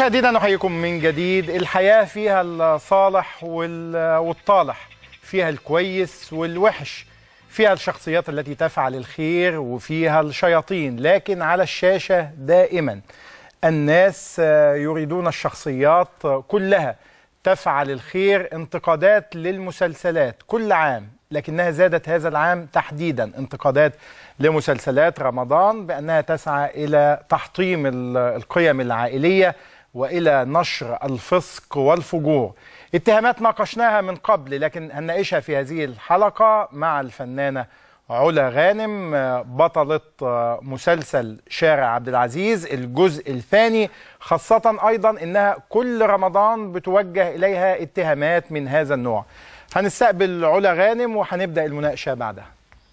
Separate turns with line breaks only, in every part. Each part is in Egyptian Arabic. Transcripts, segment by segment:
مشاهدينا نحييكم من جديد الحياة فيها الصالح وال- والطالح فيها الكويس والوحش فيها الشخصيات التي تفعل الخير وفيها الشياطين لكن على الشاشة دائما الناس آه، يريدون الشخصيات كلها تفعل الخير انتقادات للمسلسلات كل عام لكنها زادت هذا العام تحديدا انتقادات لمسلسلات رمضان بأنها تسعى إلى تحطيم ال- القيم العائلية وإلى نشر الفسق والفجور اتهامات ناقشناها من قبل لكن هنناقشها في هذه الحلقة مع الفنانة علا غانم آه، بطلة آه، مسلسل شارع عبد العزيز الجزء الثاني خاصة أيضا إنها كل رمضان بتوجه إليها اتهامات من هذا النوع هنستقبل علا غانم وهنبدأ المناقشة بعدها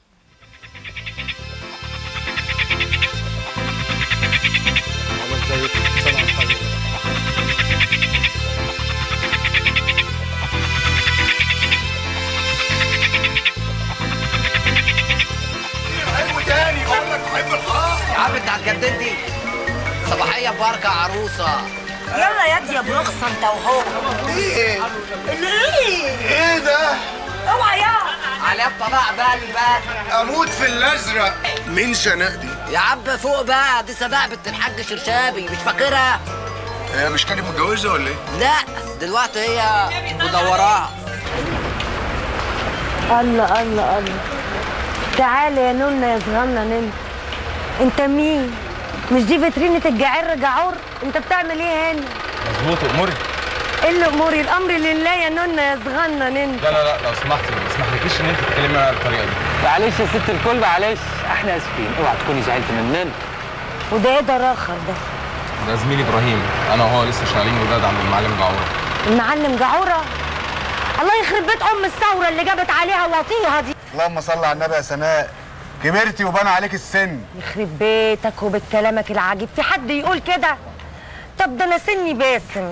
يا عم انت هتجدد دي صباحية باركة عروسة
يلا يا دي يا برخصة انت وهو
ايه
الايه
ايه ده
اوعى يا
عليها الطلاق بقى بقى
اموت في الازرق مين شنق دي
يا عم فوق بقى دي سباع بنت الحاج شرشابي مش فاكرها
هي مش كانت متجوزه ولا ايه
لا دلوقتي هي مدوراها
الله الله الله تعالى يا نونا يا صغنن انت انت مين مش دي فيترينة الجعر جعور انت بتعمل ايه هنا
مظبوط اموري
ايه اللي اموري الامر لله يا نونا يا صغنن انت
لا لا لا لو سمحتي ما اسمحلكيش ان انت تتكلمي معايا بالطريقه دي
معلش يا ست الكل معلش احنا اسفين اوعى تكوني زعلت مننا
وده ايه ده راخر ده
ده زميلي ابراهيم انا وهو لسه شغالين جداد عند المعلم جعوره
المعلم جعورة الله يخرب بيت ام الثورة اللي جابت عليها وطيها دي
اللهم صل على النبي يا سناء كبرتي وبان عليك السن
يخرب بيتك وبكلامك العجيب في حد يقول كده طب ده انا سني باسم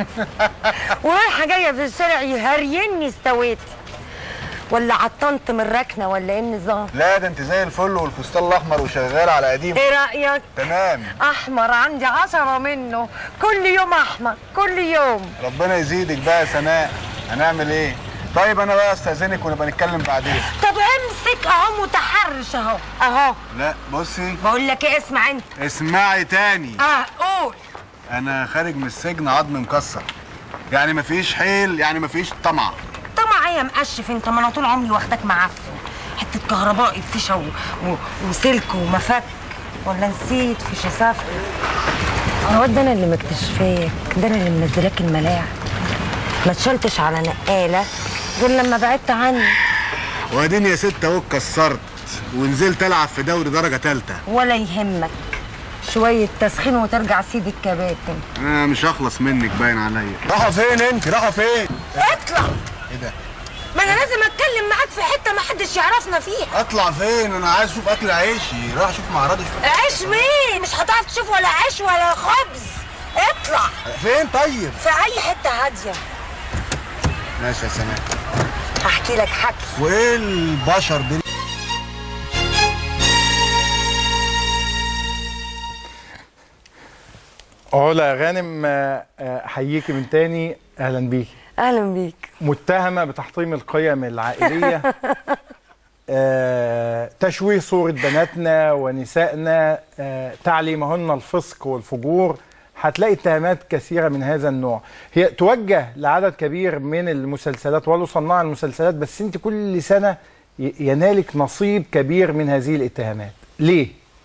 ورايحه جايه في الشارع يهريني استويت ولا عطنت من الركنه ولا ايه النظام
لا ده انت زي الفل والفستان الاحمر وشغال على قديم
ايه رايك
تمام
احمر عندي عشرة منه كل يوم احمر كل يوم
ربنا يزيدك بقى يا سناء هنعمل ايه طيب انا بقى استاذنك ونبقى نتكلم بعدين
طب امسك اهو متحرش اهو اهو
لا بصي
بقول لك ايه اسمع انت
اسمعي تاني
اه قول
انا خارج من السجن عظم مكسر يعني مفيش حيل يعني مفيش طمع
طبعا يا مقشف انت ما انا طول عمري واخدك معفن حته كهربائي فيشه و... و... وسلك ومفك ولا نسيت فيشه سافر هو ده انا اللي مكتشفاك ده انا اللي منزلاك الملاعب ما اتشلتش على نقاله غير لما بعدت عني
وبعدين يا ست اهو اتكسرت ونزلت العب في دوري درجه ثالثه
ولا يهمك شويه تسخين وترجع سيد الكباتن
انا مش هخلص منك باين عليا رايحه فين انت رايحه فين
اطلع
ايه ده
ما انا لازم اتكلم معاك في حته ما حدش يعرفنا فيها
اطلع فين انا عايز اشوف اكل عيشي راح اشوف معرض اشوف
عيش مين مش هتعرف تشوف ولا عيش ولا خبز اطلع
فين طيب
في اي حته هاديه
ماشي يا سناء
هحكي لك حكي
وايه البشر دي
علا غانم آه، آه، احييكي من تاني اهلا بيكي
اهلا بيك
متهمة بتحطيم القيم العائلية آه، تشويه صورة بناتنا ونسائنا آه، تعليمهن الفسق والفجور هتلاقي اتهامات كثيرة من هذا النوع هي توجه لعدد كبير من المسلسلات ولو صناع المسلسلات بس انت كل سنة ي- ينالك نصيب كبير من هذه الاتهامات ليه؟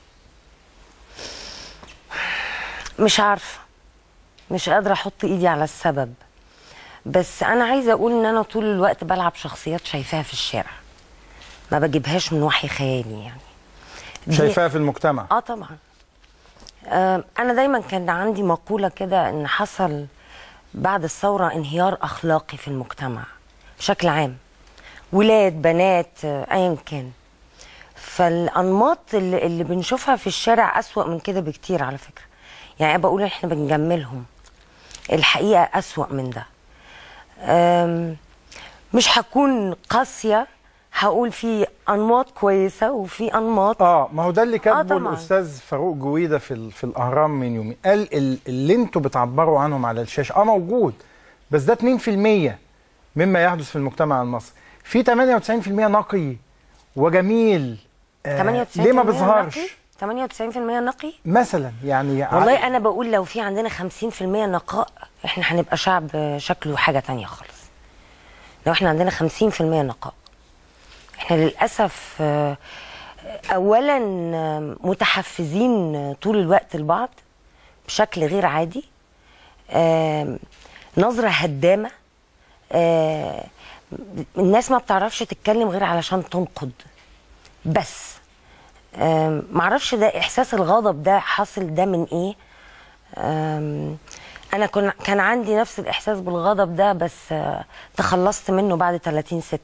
مش عارفه مش قادره احط ايدي على السبب بس انا عايزه اقول ان انا طول الوقت بلعب شخصيات شايفاها في الشارع ما بجيبهاش من وحي خيالي يعني دي-
شايفاها في المجتمع
اه طبعا آه انا دايما كان عندي مقوله كده ان حصل بعد الثوره انهيار اخلاقي في المجتمع بشكل عام ولاد بنات آه، ايا كان فالانماط اللي, اللي بنشوفها في الشارع اسوا من كده بكتير على فكره يعني أنا بقول احنا بنجملهم الحقيقه اسوا من ده آم، مش هكون قاسيه هقول في انماط كويسه وفي انماط
اه ما هو ده اللي كاتبه
طبعاً.
الاستاذ فاروق جويده في ال- في الاهرام من يومين قال ال- اللي انتوا بتعبروا عنهم على الشاشه اه موجود بس ده 2% مما يحدث في المجتمع المصري في 98% نقي وجميل آه
98%
ليه ما
نقي؟
بيظهرش
98% نقي
مثلا يعني
والله انا بقول لو في عندنا 50% نقاء احنا هنبقى شعب شكله حاجه تانية خالص لو احنا عندنا 50% نقاء احنا للاسف آه، اولا آه، متحفزين آه، طول الوقت لبعض بشكل غير عادي آم، نظره هدامه آه، الناس ما بتعرفش تتكلم غير علشان تنقد بس آم، معرفش ده احساس الغضب ده حاصل ده من ايه آم، انا كن كان عندي نفس الاحساس بالغضب ده بس آه، تخلصت منه بعد 30 6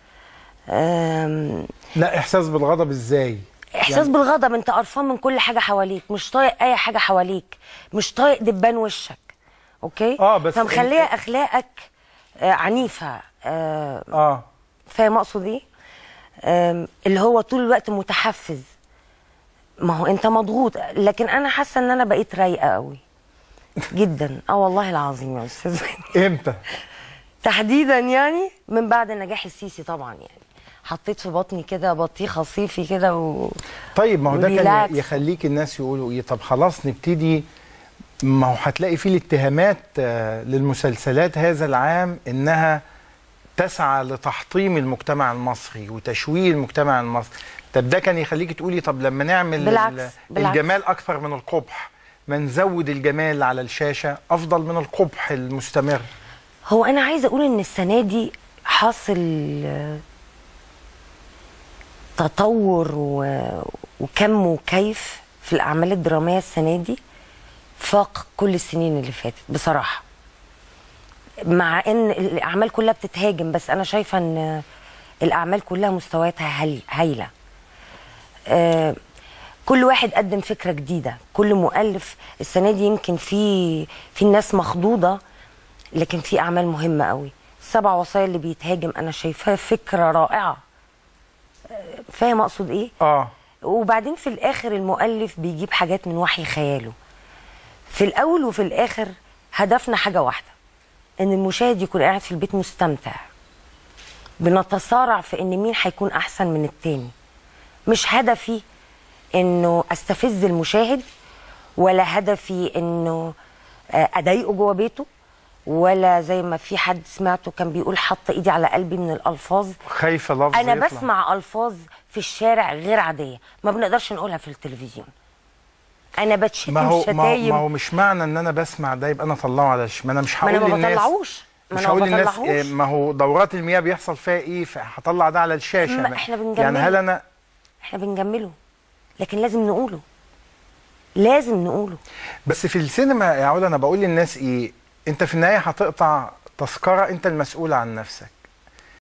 آم،
لا احساس بالغضب ازاي
احساس
يعني-
بالغضب انت قرفان من كل حاجه حواليك مش طايق اي حاجه حواليك مش طايق دبان وشك اوكي
آه، بس
فمخليه
ال-
اخلاقك آه، عنيفه آه،
اه
فاهم اقصد ايه آم، اللي هو طول الوقت متحفز ما هو انت مضغوط لكن انا حاسه ان انا بقيت رايقه قوي جدا اه والله العظيم يا استاذ
امتى
تحديدا يعني من بعد نجاح السيسي طبعا يعني حطيت في بطني كده بطيخه صيفي كده و...
طيب ما هو ده كان
وريلاكس.
يخليك الناس يقولوا ايه طب خلاص نبتدي ما هو هتلاقي فيه الاتهامات آه، للمسلسلات هذا العام انها تسعى لتحطيم المجتمع المصري وتشويه المجتمع المصري طب ده كان يخليك تقولي طب لما نعمل
بالعكس،
ال-
بالعكس.
الجمال اكثر من القبح ما نزود الجمال على الشاشه افضل من القبح المستمر
هو انا عايزه اقول ان السنه دي حاصل آه، تطور و- وكم وكيف في الاعمال الدراميه السنه دي فاق كل السنين اللي فاتت بصراحه مع ان الاعمال كلها بتتهاجم بس انا شايفه ان الاعمال كلها مستوياتها هاي- هايله آه، كل واحد قدم فكره جديده كل مؤلف السنه دي يمكن في في ناس مخضوضه لكن في اعمال مهمه قوي السبع وصايا اللي بيتهاجم انا شايفاها فكره رائعه آه، فاهم اقصد ايه
اه
وبعدين في الاخر المؤلف بيجيب حاجات من وحي خياله في الاول وفي الاخر هدفنا حاجه واحده ان المشاهد يكون قاعد في البيت مستمتع بنتصارع في ان مين هيكون احسن من التاني مش هدفي انه استفز المشاهد ولا هدفي انه آه، اضايقه جوه بيته ولا زي ما في حد سمعته كان بيقول حط ايدي على قلبي من الالفاظ
خايفه لفظ
انا
يطلع.
بسمع الفاظ في الشارع غير عاديه ما بنقدرش نقولها في التلفزيون انا بتشتم
ما هو ما هو,
شتايم
ما هو مش معنى ان انا بسمع ده يبقى انا اطلعه على الش... ما انا مش
ما
هقول
انا ما
للناس
بطلعوش ما
مش
انا
هقول
ما
للناس
بطلعهوش
إيه، ما هو دورات المياه بيحصل فيها ايه فهطلع ده على الشاشه
ما
أنا-
إحنا بنجمله.
يعني هل انا
احنا بنجمله لكن لازم نقوله لازم نقوله
بس في السينما يا علا انا بقول للناس ايه انت في النهايه هتقطع تذكره انت المسؤول عن نفسك